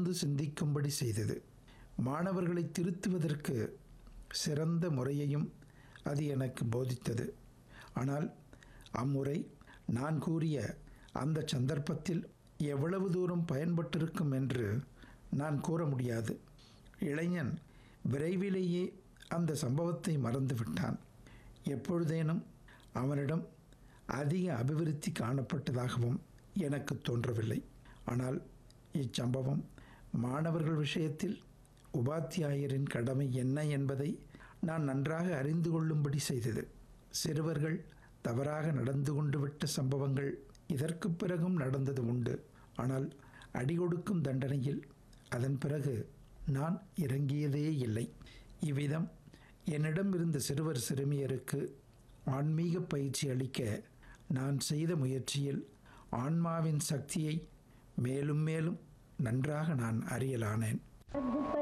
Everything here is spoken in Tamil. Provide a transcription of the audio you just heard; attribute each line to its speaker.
Speaker 1: ஆழ்ந்து சிந்திக்கும்படி செய்தது மாணவர்களை திருத்துவதற்கு சிறந்த முறையையும் அது எனக்கு போதித்தது ஆனால் அம்முறை நான் கூறிய அந்த சந்தர்ப்பத்தில் எவ்வளவு தூரம் பயன்பட்டிருக்கும் என்று நான் கூற முடியாது இளைஞன் விரைவிலேயே அந்த சம்பவத்தை மறந்துவிட்டான் எப்பொழுதேனும் அவனிடம் அதிக அபிவிருத்தி காணப்பட்டதாகவும் எனக்கு தோன்றவில்லை ஆனால் இச்சம்பவம் மாணவர்கள் விஷயத்தில் உபாத்தியாயரின் கடமை என்ன என்பதை நான் நன்றாக அறிந்து கொள்ளும்படி செய்தது சிறுவர்கள் தவறாக நடந்து கொண்டு விட்ட சம்பவங்கள் இதற்கு பிறகும் நடந்தது உண்டு ஆனால் அடிகொடுக்கும் தண்டனையில் அதன் பிறகு நான் இறங்கியதே இல்லை இவ்விதம் என்னிடம் இருந்த சிறுவர் சிறுமியருக்கு ஆன்மீக பயிற்சி அளிக்க நான் செய்த முயற்சியில் ஆன்மாவின் சக்தியை மேலும் மேலும் நன்றாக நான் அறியலானேன்